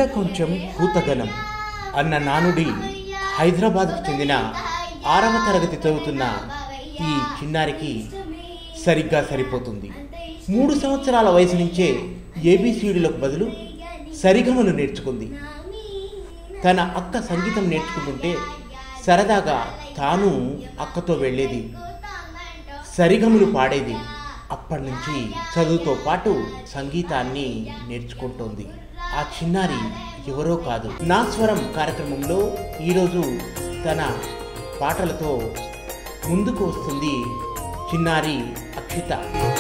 కొంచెం కూతగనం అన్న నానుడి హైదరాబాద్కు చెందిన ఆరవ తరగతి చదువుతున్న ఈ చిన్నారికి సరిగ్గా సరిపోతుంది మూడు సంవత్సరాల వయసు నుంచే ఏబిసిడీలకు బదులు సరిగమలు నేర్చుకుంది తన అక్క సంగీతం నేర్చుకుంటుంటే సరదాగా తాను అక్కతో వెళ్ళేది సరిగములు పాడేది అప్పటి నుంచి చదువుతో పాటు సంగీతాన్ని నేర్చుకుంటోంది ఆ చిన్నారి ఎవరో కాదు నా స్వరం కార్యక్రమంలో ఈరోజు తన పాటలతో ముందుకు వస్తుంది చిన్నారి అక్షిత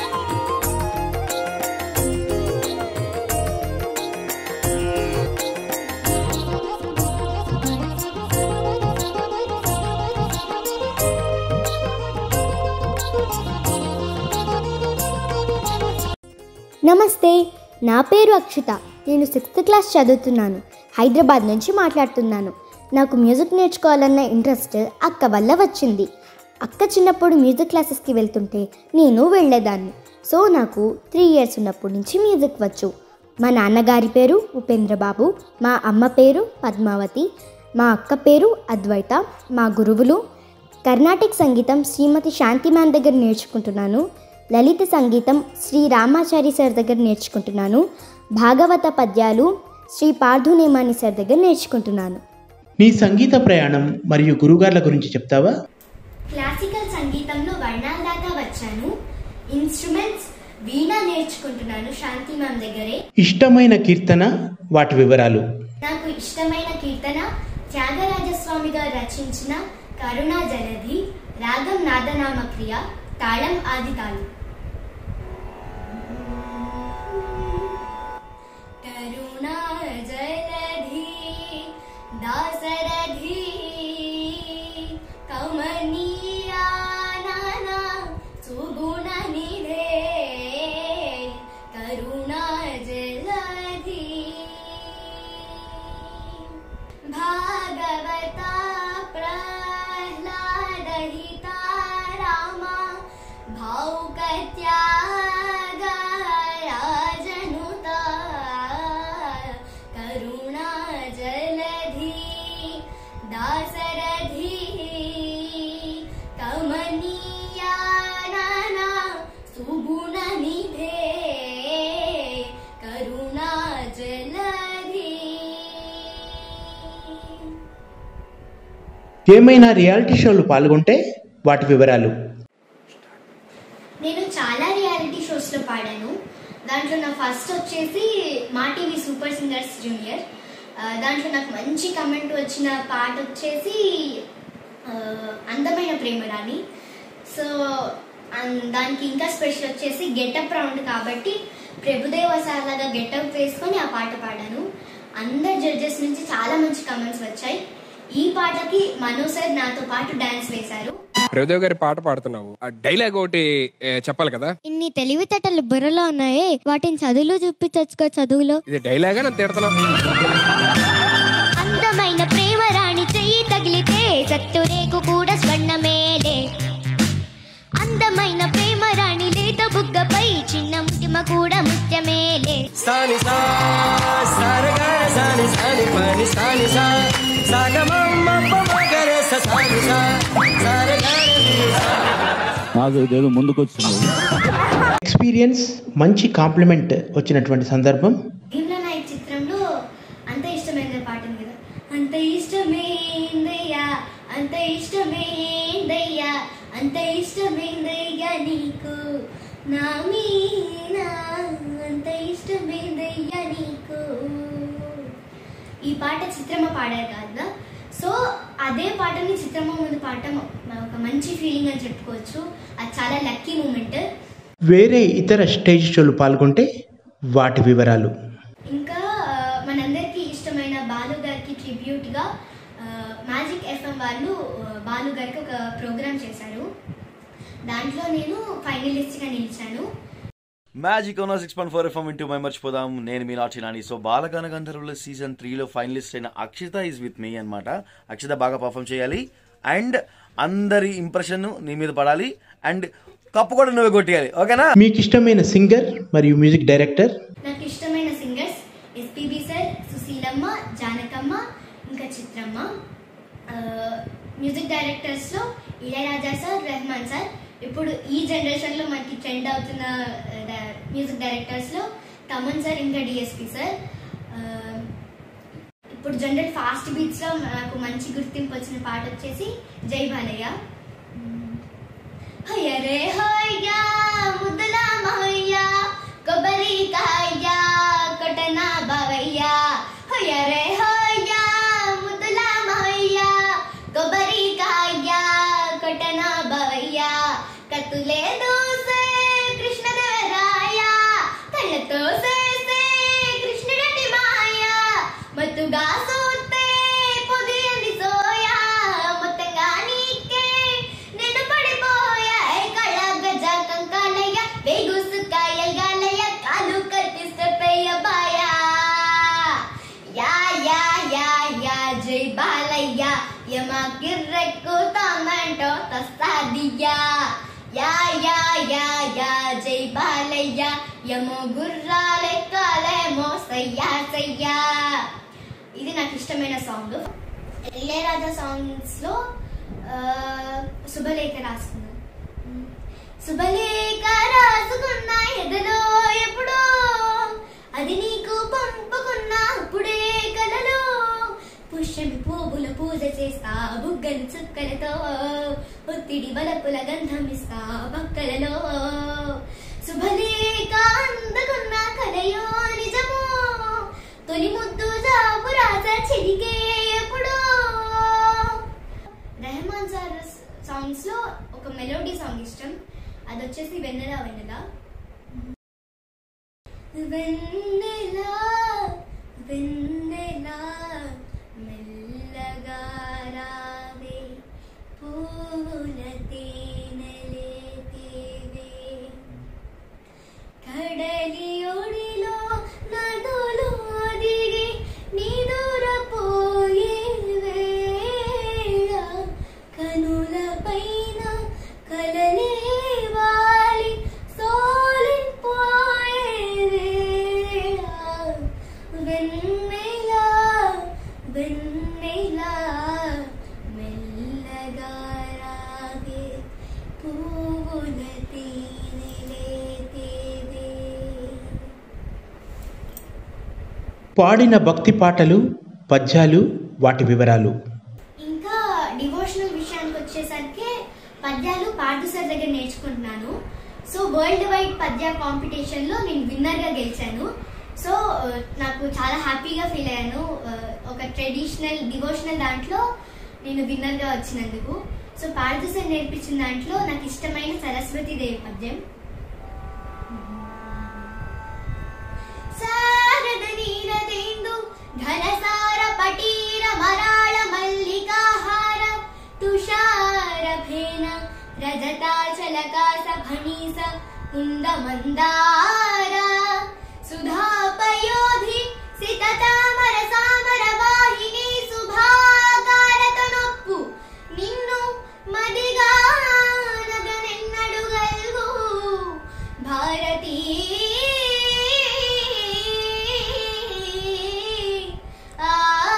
నమస్తే నా పేరు అక్షిత నేను సిక్స్త్ క్లాస్ చదువుతున్నాను హైదరాబాద్ నుంచి మాట్లాడుతున్నాను నాకు మ్యూజిక్ నేర్చుకోవాలన్న ఇంట్రెస్ట్ అక్క వల్ల వచ్చింది అక్క చిన్నప్పుడు మ్యూజిక్ క్లాసెస్కి వెళ్తుంటే నేను వెళ్ళేదాన్ని సో నాకు త్రీ ఇయర్స్ ఉన్నప్పటి నుంచి మ్యూజిక్ వచ్చు మా నాన్నగారి పేరు ఉపేంద్ర బాబు మా అమ్మ పేరు పద్మావతి మా అక్క పేరు అద్వైత మా గురువులు కర్ణాటిక్ సంగీతం శ్రీమతి శాంతి మ్యాన్ దగ్గర నేర్చుకుంటున్నాను లలిత సంగీతం శ్రీ రామాచారి సార్ దగ్గర నేర్చుకుంటున్నాను భాగవత పద్యాలు శ్రీ పార్థునేమాని సార్ దగ్గర నేర్చుకుంటున్నాను నీ సంగీత ప్రయాణం మరియు గురుగార్ల గురించి చెప్తావా క్లాసికల్ సంగీతంలో వర్ణాల దాకా వచ్చాను ఇన్స్ట్రుమెంట్స్ వీణ నేర్చుకుంటున్నాను శాంతి మ్యామ్ దగ్గరే ఇష్టమైన కీర్తన వాటి వివరాలు నాకు ఇష్టమైన కీర్తన త్యాగరాజస్వామి గారు రచించిన కరుణా జలధి రాగం నాదనామక్రియ తాళం ఆది తాళం కరుణా జలధి దాసరధి కమనీయా నానా సుగుణ నిధే కరుణా జలధి భాగవత ప్రహ్లాదహితా రామ భావుకత్యాగ రాజనుత కరుణా జలధి దాసరధి కమనీయా నానా సుగుణ నిధే కరుణా జలధి ఏమైనా రియాలిటీ షోలు పాల్గొంటే వాటి వివరాలు నేను చాలా రియాలిటీ షోస్లో పాడాను దాంట్లో నా ఫస్ట్ వచ్చేసి మా టీవీ సూపర్ సింగర్స్ జూనియర్ ఆ, దాంట్లో నాకు మంచి కమెంట్ వచ్చిన పాట వచ్చేసి ఆ, అందమైన ప్రేమరాని సో అన్- దానికి ఇంకా స్పెషల్ వచ్చేసి గెటప్ రౌండ్ కాబట్టి ప్రభుదేవ సార్ లాగా గెటప్ వేసుకొని ఆ పాట పాడాను అందరు జడ్జెస్ నుంచి చాలా మంచి కమెంట్స్ వచ్చాయి ఈ పాటకి మనో సార్ నాతో పాటు డాన్స్ వేశారు ప్రభుదేవ్ గారి పాట పాడుతున్నావు ఆ డైలాగ్ ఒకటి ఏ, చెప్పాలి కదా ఇన్ని తెలివితేటలు బుర్రలో ఉన్నాయే వాటిని చదువులో చూపించచ్చుకో చదువులో ఇది డైలాగా నన్ను తిడుతున్నావు అందమైన ప్రేమ రాణి చెయ్యి తగిలితే సత్తు రేకు కూడా స్వర్ణమేలే అందమైన ప్రేమ రాణి లేత బుగ్గపై చిన్న ముటిమ కూడా ముత్యమేలే సాని సా సారగా సాని సాని పని సాని సా సాగమమ్మ మగర సాని సా సారగా నాకు ఇదేదో ముందుకు వచ్చింది ఎక్స్పీరియన్స్ మంచి కాంప్లిమెంట్ వచ్చినటువంటి సందర్భం భీమ్లా నాయక్ చిత్రంలో అంత ఇష్టమైన పాట ఉంది కదా అంత ఇష్టమేందయ్యా అంత ఇష్టమేందయ్యా అంత ఇష్టమేందయ్యా నీకు నా మీనా అంత ఇష్టమేందయ్యా నీకు ఈ పాట చిత్రమ్మ పాడారు కదా సో అదే పాటని చిత్రమ్మ ముందు పాడటం ఒక మంచి ఫీలింగ్ అని చెప్పుకోవచ్చు అది చాలా లక్కీ మూమెంట్ వేరే ఇతర స్టేజ్ షోలు పాల్గొంటే వాటి వివరాలు ఇంకా ఆ, మనందరికీ ఇష్టమైన బాలు గారికి ట్రిబ్యూట్గా మ్యాజిక్ ఎఫ్ఎం వాళ్ళు ఆ, బాలు గారికి ఒక ప్రోగ్రామ్ చేశారు దాంట్లో నేను ఫైనలిస్ట్గా నిలిచాను magic owner six point four FM into my మర్చిపోదాం నేను మీ నాచినాని సో బాలగాన గంధర్వుల సీజన్ త్రీలో ఫైనలిస్ట్ అయిన అక్షిత ఈజ్ విత్ మీ అన్నమాట అక్షిత బాగా పర్ఫామ్ చేయాలి అండ్ అందరి ఇంప్రెషన్ నీ మీద పడాలి అండ్ కప్పు కూడా నువ్వే కొట్టేయాలి ఓకేనా మీకు ఇష్టమైన సింగర్ మరియు మ్యూజిక్ డైరెక్టర్ నాకు ఇష్టమైన సింగర్స్ ఎస్పీబీ సార్ సుశీలమ్మ జానకమ్మ ఇంకా చిత్రమ్మ ఆ, మ్యూజిక్ డైరెక్టర్స్లో ఇళయరాజా సార్ రెహమాన్ సార్ ఇప్పుడు ఈ జనరేషన్లో మనకి ట్రెండ్ అవుతున్న ఆ, డ- మ్యూజిక్ డైరెక్టర్స్లో తమన్ సార్ ఇంకా డిఎస్పి సార్ ఆ, ఇప్పుడు జనరల్ ఫాస్ట్ బీట్స్లో నాకు మంచి గుర్తింపు వచ్చిన పాట వచ్చేసి జై బాలయ్య హయరే హయ్య ముద్దుల మహయ్య కొబ్బరికాయ కొట్టన బావయ్య హయరే హయ్య ముద్దుల మహయ్య కొబ్బరికాయ కొట్టన బావయ్య కత్తులే దూసే కృష్ణదేవరాయ కళ్ళతో సేసే కృష్ణుడి మాయ మత్తుగా సూతే పొదియని సోయా మొత్తంగా నీకే నేను పడిపోయా ఏ కళ గజ కంకాలయ్య వేగుసుకాయల్గాలయ్య కాలు కట్టిస్తపయ్య బాయా యా యా యా యా జై బాలయ్య యమా కిర్రెక్కు టమాటో తస్తాదియ్యా యా యా యా యా జై బాలయ్య యమో గుర్రాలెక్కాలేమో సయ్యా సయ్యా ఇది నాకు ఇష్టమైన సాంగ్ ఇళయరాజా సాంగ్స్ లో ఆ, శుభలేఖ రాసుకున్నాను శుభలేఖ రాసుకున్నా ఎదలో ఎప్పుడో అది నీకు పంపుకున్నా అప్పుడే కలలో పుష్యమి పువ్వుల పూజ చేస్తా బుగ్గని చుక్కలతో ఒత్తిడి బలపుల గంధమిస్తా పక్కలలో శుభలేఖ అందుకున్న కలయో నిజమో తొలి ముద్దు జాబు రాజా చెడిగే ఎప్పుడో రెహమాన్ సార్ సాంగ్స్ లో ఒక మెలోడీ సాంగ్ ఇష్టం అది వచ్చేసి వెన్నెల వెన్నెల వెన్నెల వెన్నెల మెల్లగా రావే పూల తేనెలే తేవే కడలి ఒడిలో నదులు దిగి నిదురపోయే వేళ కనుల పైన కలలే వాలి సోలిపోయే వేళ వెన్నెల వెన్నెల మెల్లగా రాగే పువ్వుల తేనెలే తేవే పాడిన భక్తి పాటలు పద్యాలు వాటి వివరాలు ఇంకా డివోషనల్ విషయానికి వచ్చేసరికి పద్యాలు పాటు సార్ దగ్గర నేర్చుకుంటున్నాను సో వరల్డ్ వైడ్ పద్య కాంపిటీషన్ లో నేను విన్నర్ గా గెలిచాను సో ఆ, నాకు చాలా హ్యాపీగా ఫీల్ అయ్యాను ఆ, ఒక ట్రెడిషనల్ డివోషనల్ దాంట్లో నేను విన్నర్ గా వచ్చినందుకు సో పాడుతూ సార్ నేర్పించిన దాంట్లో నాకు ఇష్టమైన సరస్వతి దేవి పద్యం శారద నీలదేందు ఘనసార పటీర మరాళ మల్లికాహార తుషార భేన రజతాచలకాస ఫణీస కుంద మందార సుధాపయోధి సిత తామర సామర వాహిని శుభాకారత నొప్పు నిన్ను మదిగా నగనెన్నడు గల్గు భారతీ ఆ.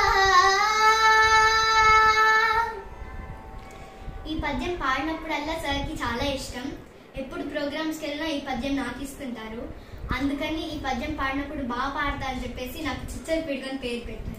ఈ పద్యం పాడినప్పుడల్లా సార్కి చాలా ఇష్టం ఎప్పుడు ప్రోగ్రామ్స్కి వెళ్ళినా ఈ పద్యం నాకు ఇస్తుంటారు అందుకని ఈ పద్యం పాడినప్పుడు బాగా పాడతారని చెప్పేసి నాకు చిచ్చరి పిడుగని పేరు పెట్టారు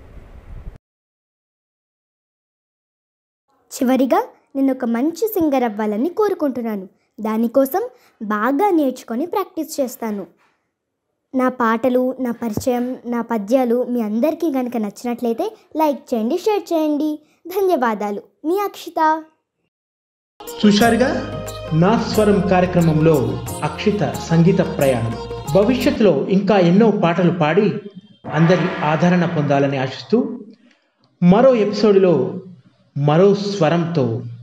చివరిగా నేను ఒక మంచి సింగర్ అవ్వాలని కోరుకుంటున్నాను దానికోసం బాగా నేర్చుకొని ప్రాక్టీస్ చేస్తాను నా పాటలు నా పరిచయం నా పద్యాలు మీ అందరికీ కనుక నచ్చినట్లయితే లైక్ చేయండి షేర్ చేయండి ధన్యవాదాలు మీ అక్షిత చూశారుగా నా స్వరం కార్యక్రమంలో అక్షిత సంగీత ప్రయాణం భవిష్యత్తులో ఇంకా ఎన్నో పాటలు పాడి అందరి ఆదరణ పొందాలని ఆశిస్తూ మరో ఎపిసోడ్లో మరో స్వరంతో